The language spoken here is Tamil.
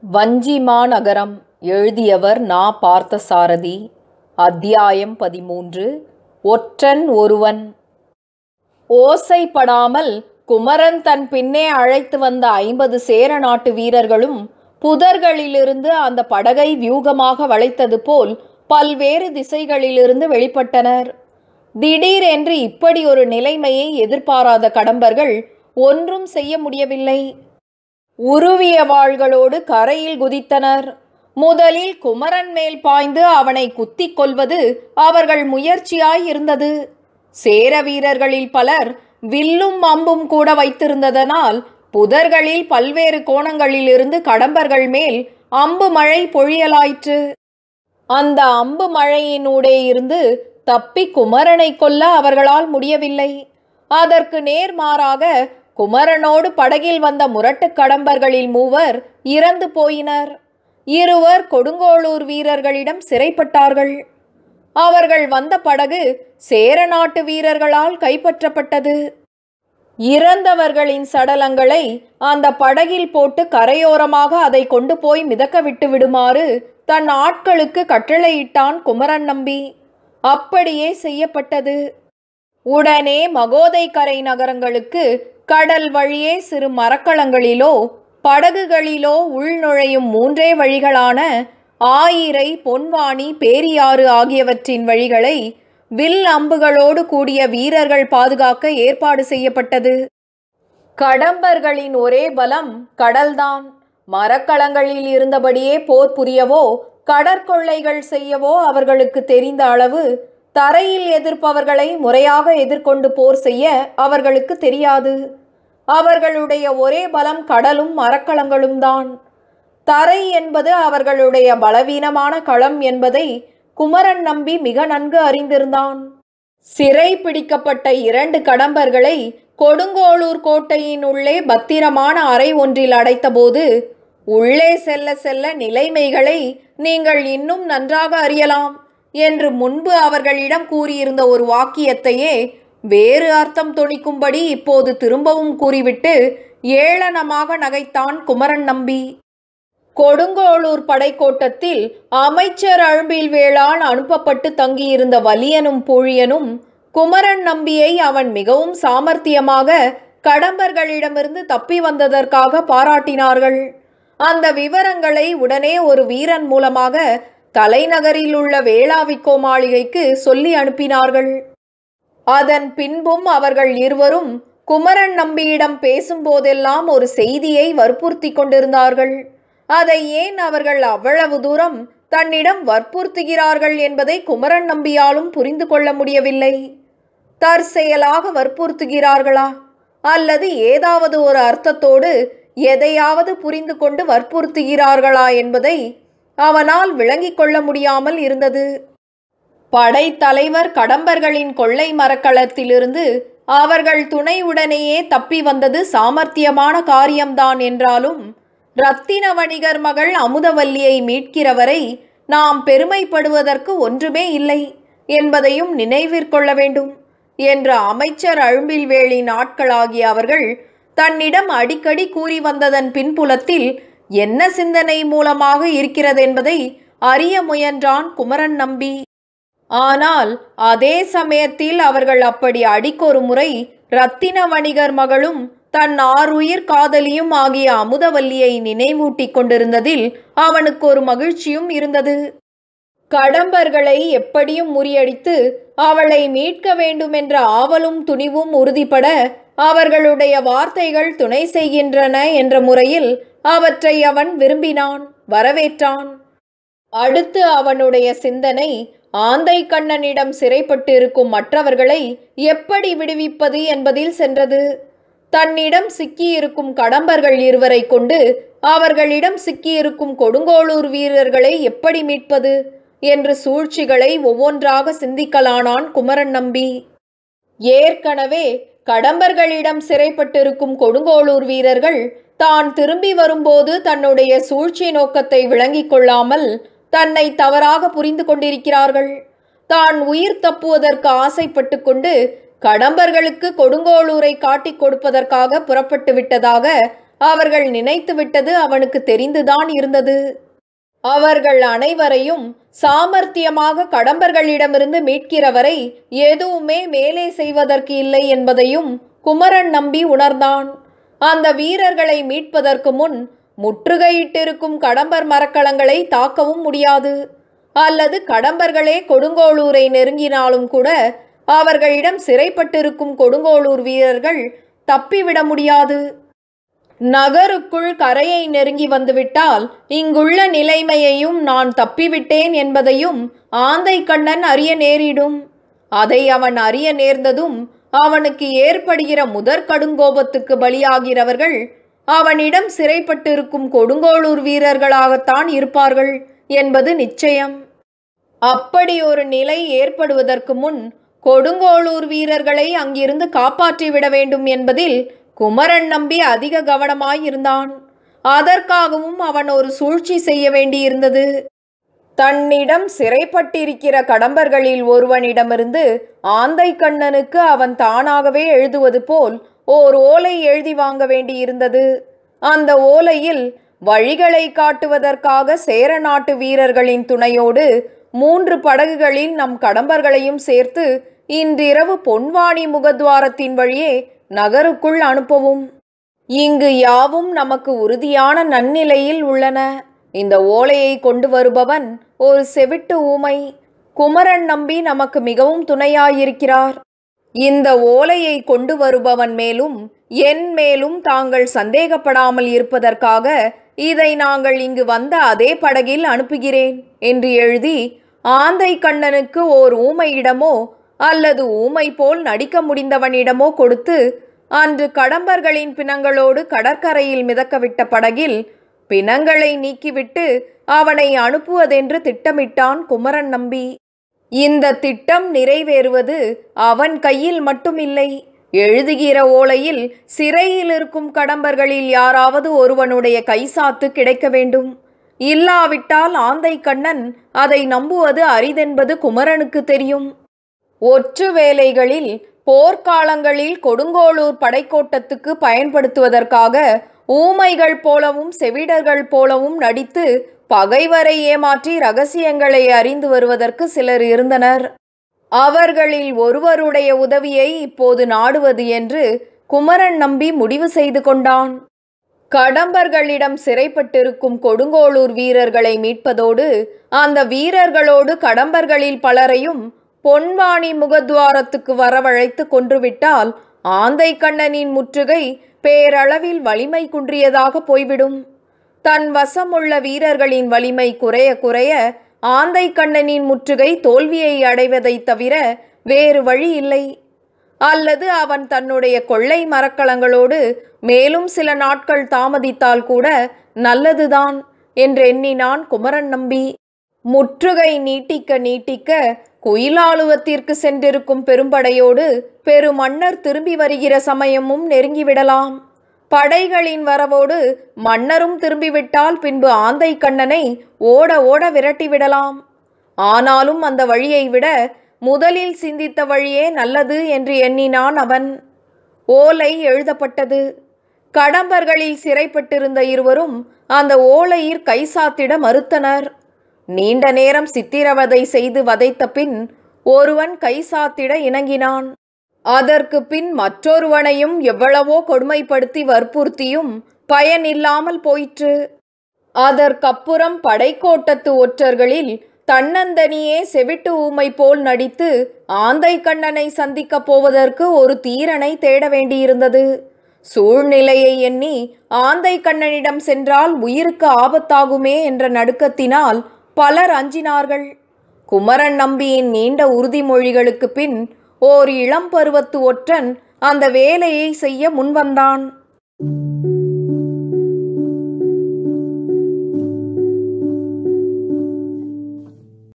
வஞ்சிமாநகரம் எழுதியவர் நா பார்த்தசாரதி அத்தியாயம் பதிமூன்று ஒற்றன் ஒருவன் ஓசைப்படாமல் குமரன் தன் பின்னே அழைத்து வந்த ஐம்பது சேர நாட்டு வீரர்களும் புதர்களிலிருந்து அந்த படகை வியூகமாக வளைத்தது போல் பல்வேறு திசைகளிலிருந்து வெளிப்பட்டனர் திடீரென்று இப்படி ஒரு நிலைமையை எதிர்பாராத கடம்பர்கள் ஒன்றும் செய்ய முடியவில்லை உருவிய வாள்களோடு கரையில் குதித்தனர் முதலில் குமரன் மேல் பாய்ந்து அவனை குத்திக் கொள்வது அவர்கள் முயற்சியாய் இருந்தது சேர வீரர்களில் பலர் வில்லும் அம்பும் கூட வைத்திருந்ததனால் புதர்களில் பல்வேறு கோணங்களிலிருந்து கடம்பர்கள் மேல் அம்பு மழை பொழியலாயிற்று அந்த அம்பு மழையினூடே இருந்து தப்பி குமரனை கொல்ல அவர்களால் முடியவில்லை அதற்கு நேர்மாறாக குமரனோடு படகில் வந்த முரட்டு கடம்பர்களில் மூவர் இறந்து போயினர் இருவர் கொடுங்கோளூர் வீரர்களிடம் சிறைப்பட்டார்கள் அவர்கள் வந்த படகு சேர நாட்டு வீரர்களால் கைப்பற்றப்பட்டது இறந்தவர்களின் சடலங்களை அந்த படகில் போட்டு கரையோரமாக அதை கொண்டு போய் மிதக்க விட்டு விடுமாறு தன் ஆட்களுக்கு கட்டளையிட்டான் குமரன் நம்பி அப்படியே செய்யப்பட்டது உடனே மகோதை கரை நகரங்களுக்கு கடல் வழியே சிறு மரக்கலங்களிலோ படகுகளிலோ உள்நுழையும் மூன்றே வழிகளான ஆயிரை பொன்வாணி பேரியாறு ஆகியவற்றின் வழிகளை வில் அம்புகளோடு கூடிய வீரர்கள் பாதுகாக்க ஏற்பாடு செய்யப்பட்டது கடம்பர்களின் ஒரே பலம் கடல்தான் மரக்கலங்களில் இருந்தபடியே போர் புரியவோ கடற்கொள்ளைகள் செய்யவோ அவர்களுக்கு தெரிந்த அளவு தரையில் எதிர்ப்பவர்களை முறையாக எதிர்கொண்டு போர் செய்ய அவர்களுக்கு தெரியாது அவர்களுடைய ஒரே பலம் கடலும் மரக்கலங்களும் தான் தரை என்பது அவர்களுடைய பலவீனமான களம் என்பதை குமரன் நம்பி மிக நன்கு அறிந்திருந்தான் சிறை பிடிக்கப்பட்ட இரண்டு கடம்பர்களை கொடுங்கோளூர் கோட்டையின் உள்ளே பத்திரமான அறை ஒன்றில் அடைத்தபோது உள்ளே செல்ல செல்ல நிலைமைகளை நீங்கள் இன்னும் நன்றாக அறியலாம் என்று முன்பு அவர்களிடம் கூறியிருந்த ஒரு வாக்கியத்தையே வேறு அர்த்தம் தொனிக்கும்படி இப்போது திரும்பவும் கூறிவிட்டு ஏளனமாக நகைத்தான் குமரன் நம்பி கொடுங்கோளூர் படைக்கோட்டத்தில் அமைச்சர் அழும்பில் வேளான் அனுப்பப்பட்டு தங்கியிருந்த வலியனும் பூழியனும் குமரன் நம்பியை அவன் மிகவும் சாமர்த்தியமாக கடம்பர்களிடமிருந்து தப்பி வந்ததற்காக பாராட்டினார்கள் அந்த விவரங்களை உடனே ஒரு வீரன் மூலமாக தலைநகரில் உள்ள வேளாவிக்கோ மாளிகைக்கு சொல்லி அனுப்பினார்கள் அதன் பின்பும் அவர்கள் இருவரும் குமரன் நம்பியிடம் பேசும்போதெல்லாம் ஒரு செய்தியை வற்புறுத்தி கொண்டிருந்தார்கள் அதை ஏன் அவர்கள் அவ்வளவு தூரம் தன்னிடம் வற்புறுத்துகிறார்கள் என்பதை குமரன் நம்பியாலும் புரிந்து கொள்ள முடியவில்லை தற்செயலாக வற்புறுத்துகிறார்களா அல்லது ஏதாவது ஒரு அர்த்தத்தோடு எதையாவது புரிந்து கொண்டு வற்புறுத்துகிறார்களா என்பதை அவனால் விளங்கிக் கொள்ள முடியாமல் இருந்தது படைத்தலைவர் கடம்பர்களின் கொள்ளை மரக்களத்திலிருந்து அவர்கள் துணையுடனேயே தப்பி வந்தது சாமர்த்தியமான காரியம்தான் என்றாலும் ரத்தின வணிகர் மகள் அமுதவல்லியை மீட்கிறவரை நாம் பெருமைப்படுவதற்கு ஒன்றுமே இல்லை என்பதையும் நினைவிற்கொள்ள வேண்டும் என்ற அமைச்சர் அழும்பில்வேளி நாட்களாகிய அவர்கள் தன்னிடம் அடிக்கடி கூறி வந்ததன் பின்புலத்தில் என்ன சிந்தனை மூலமாக இருக்கிறதென்பதை அறிய முயன்றான் குமரன் நம்பி ஆனால் அதே சமயத்தில் அவர்கள் அப்படி அடிக்கொரு முறை ரத்தின வணிகர் மகளும் தன் ஆறுயிர் காதலியும் ஆகிய அமுதவல்லியை நினைவூட்டிக் கொண்டிருந்ததில் அவனுக்கு ஒரு மகிழ்ச்சியும் இருந்தது கடம்பர்களை எப்படியும் முறியடித்து அவளை மீட்க வேண்டுமென்ற ஆவலும் துணிவும் உறுதிப்பட அவர்களுடைய வார்த்தைகள் துணை செய்கின்றன என்ற முறையில் அவற்றை அவன் விரும்பினான் வரவேற்றான் அடுத்து அவனுடைய சிந்தனை ஆந்தை கண்ணனிடம் சிறைப்பட்டிருக்கும் மற்றவர்களை எப்படி விடுவிப்பது என்பதில் சென்றது தன்னிடம் சிக்கியிருக்கும் கடம்பர்கள் இருவரை கொண்டு அவர்களிடம் சிக்கியிருக்கும் கொடுங்கோளூர் வீரர்களை எப்படி மீட்பது என்று சூழ்ச்சிகளை ஒவ்வொன்றாக சிந்திக்கலானான் குமரன் நம்பி ஏற்கனவே கடம்பர்களிடம் சிறைப்பட்டிருக்கும் கொடுங்கோளூர் வீரர்கள் தான் திரும்பி வரும்போது தன்னுடைய சூழ்ச்சி நோக்கத்தை விளங்கிக் கொள்ளாமல் தன்னை தவறாக புரிந்து கொண்டிருக்கிறார்கள் தான் உயிர் தப்புவதற்கு ஆசைப்பட்டு கொண்டு கடம்பர்களுக்கு கொடுங்கோளூரை காட்டிக் கொடுப்பதற்காக புறப்பட்டு விட்டதாக அவர்கள் நினைத்துவிட்டது அவனுக்கு தெரிந்துதான் இருந்தது அவர்கள் அனைவரையும் சாமர்த்தியமாக கடம்பர்களிடமிருந்து மீட்கிறவரை எதுவுமே மேலே செய்வதற்கு இல்லை என்பதையும் குமரன் நம்பி உணர்ந்தான் அந்த வீரர்களை மீட்பதற்கு முன் முற்றுகையிட்டிருக்கும் கடம்பர் மரக்கலங்களை தாக்கவும் முடியாது அல்லது கடம்பர்களே கொடுங்கோளூரை நெருங்கினாலும் கூட அவர்களிடம் சிறைப்பட்டிருக்கும் கொடுங்கோளூர் வீரர்கள் தப்பிவிட முடியாது நகருக்குள் கரையை நெருங்கி வந்துவிட்டால் இங்குள்ள நிலைமையையும் நான் தப்பிவிட்டேன் என்பதையும் ஆந்தை கண்ணன் அறிய நேரிடும் அதை அவன் அறிய நேர்ந்ததும் அவனுக்கு ஏற்படுகிற முதற் கடுங்கோபத்துக்கு பலியாகிறவர்கள் அவனிடம் சிறைப்பட்டிருக்கும் கொடுங்கோளூர் வீரர்களாகத்தான் இருப்பார்கள் என்பது நிச்சயம் அப்படி ஒரு நிலை ஏற்படுவதற்கு முன் கொடுங்கோளூர் வீரர்களை அங்கிருந்து காப்பாற்றிவிட வேண்டும் என்பதில் குமரன் நம்பி அதிக கவனமாயிருந்தான் அதற்காகவும் அவன் ஒரு சூழ்ச்சி செய்ய வேண்டியிருந்தது தன்னிடம் சிறைப்பட்டிருக்கிற கடம்பர்களில் ஒருவனிடமிருந்து ஆந்தை கண்ணனுக்கு அவன் தானாகவே எழுதுவது போல் ஓர் ஓலை எழுதி வாங்க வேண்டியிருந்தது அந்த ஓலையில் வழிகளை காட்டுவதற்காக சேர நாட்டு வீரர்களின் துணையோடு மூன்று படகுகளில் நம் கடம்பர்களையும் சேர்த்து இன்றிரவு பொன்வாணி முகத்வாரத்தின் வழியே நகருக்குள் அனுப்பவும் இங்கு யாவும் நமக்கு உறுதியான நன்னிலையில் உள்ளன இந்த ஓலையை கொண்டு வருபவன் ஒரு செவிட்டு ஊமை குமரன் நம்பி நமக்கு மிகவும் துணையாயிருக்கிறார் இந்த ஓலையை கொண்டு வருபவன் மேலும் என் மேலும் தாங்கள் சந்தேகப்படாமல் இருப்பதற்காக இதை நாங்கள் இங்கு வந்த அதே படகில் அனுப்புகிறேன் என்று எழுதி ஆந்தை கண்ணனுக்கு ஓர் ஊமையிடமோ அல்லது ஊமை போல் நடிக்க முடிந்தவனிடமோ கொடுத்து அன்று கடம்பர்களின் பிணங்களோடு கடற்கரையில் மிதக்கவிட்ட படகில் பிணங்களை நீக்கிவிட்டு அவனை அனுப்புவதென்று திட்டமிட்டான் குமரன் நம்பி இந்த திட்டம் நிறைவேறுவது அவன் கையில் மட்டுமில்லை எழுதுகிற ஓலையில் சிறையில் இருக்கும் கடம்பர்களில் யாராவது ஒருவனுடைய கைசாத்து கிடைக்க வேண்டும் இல்லாவிட்டால் ஆந்தை கண்ணன் அதை நம்புவது அரிதென்பது குமரனுக்கு தெரியும் ஒற்று வேலைகளில் போர்க்காலங்களில் கொடுங்கோளூர் படைக்கோட்டத்துக்கு பயன்படுத்துவதற்காக ஊமைகள் போலவும் செவிடர்கள் போலவும் நடித்து பகைவரை ஏமாற்றி ரகசியங்களை அறிந்து வருவதற்கு சிலர் இருந்தனர் அவர்களில் ஒருவருடைய உதவியை இப்போது நாடுவது என்று குமரன் நம்பி முடிவு செய்து கொண்டான் கடம்பர்களிடம் சிறைப்பட்டிருக்கும் கொடுங்கோளூர் வீரர்களை மீட்பதோடு அந்த வீரர்களோடு கடம்பர்களில் பலரையும் பொன்வாணி முகத்வாரத்துக்கு வரவழைத்து கொன்றுவிட்டால் ஆந்தை கண்ணனின் முற்றுகை பேரளவில் வலிமை குன்றியதாக போய்விடும் தன் வசமுள்ள வீரர்களின் வலிமை குறைய குறைய ஆந்தை கண்ணனின் முற்றுகை தோல்வியை அடைவதைத் தவிர வேறு வழி இல்லை அல்லது அவன் தன்னுடைய கொள்ளை மரக்கலங்களோடு மேலும் சில நாட்கள் தாமதித்தால் கூட நல்லதுதான் என்றெண்ணினான் குமரன் நம்பி முற்றுகை நீட்டிக்க நீட்டிக்க குயிலாளுவத்திற்கு சென்றிருக்கும் பெரும்படையோடு பெருமன்னர் திரும்பி வருகிற சமயமும் நெருங்கிவிடலாம் படைகளின் வரவோடு மன்னரும் திரும்பிவிட்டால் பின்பு ஆந்தை கண்ணனை ஓட ஓட விரட்டிவிடலாம் ஆனாலும் அந்த வழியை விட முதலில் சிந்தித்த வழியே நல்லது என்று எண்ணினான் அவன் ஓலை எழுதப்பட்டது கடம்பர்களில் சிறைப்பட்டிருந்த இருவரும் அந்த ஓலையிற் கைசாத்திட மறுத்தனர் நீண்ட நேரம் சித்திரவதை செய்து வதைத்த பின் ஒருவன் கைசாத்திட இணங்கினான் அதற்கு பின் மற்றொருவனையும் எவ்வளவோ கொடுமைப்படுத்தி வற்புறுத்தியும் பயனில்லாமல் போயிற்று அதற்கப்புறம் படைக்கோட்டத்து ஒற்றர்களில் தன்னந்தனியே செவிட்டு ஊமை போல் நடித்து ஆந்தை கண்ணனை சந்திக்கப் போவதற்கு ஒரு தீரனை தேட வேண்டியிருந்தது சூழ்நிலையை எண்ணி ஆந்தை கண்ணனிடம் சென்றால் உயிருக்கு ஆபத்தாகுமே என்ற நடுக்கத்தினால் பலர் அஞ்சினார்கள் குமரன் நம்பியின் நீண்ட உறுதிமொழிகளுக்கு பின் ஓர் இளம் பருவத்து ஒற்றன் அந்த வேலையை செய்ய முன்வந்தான்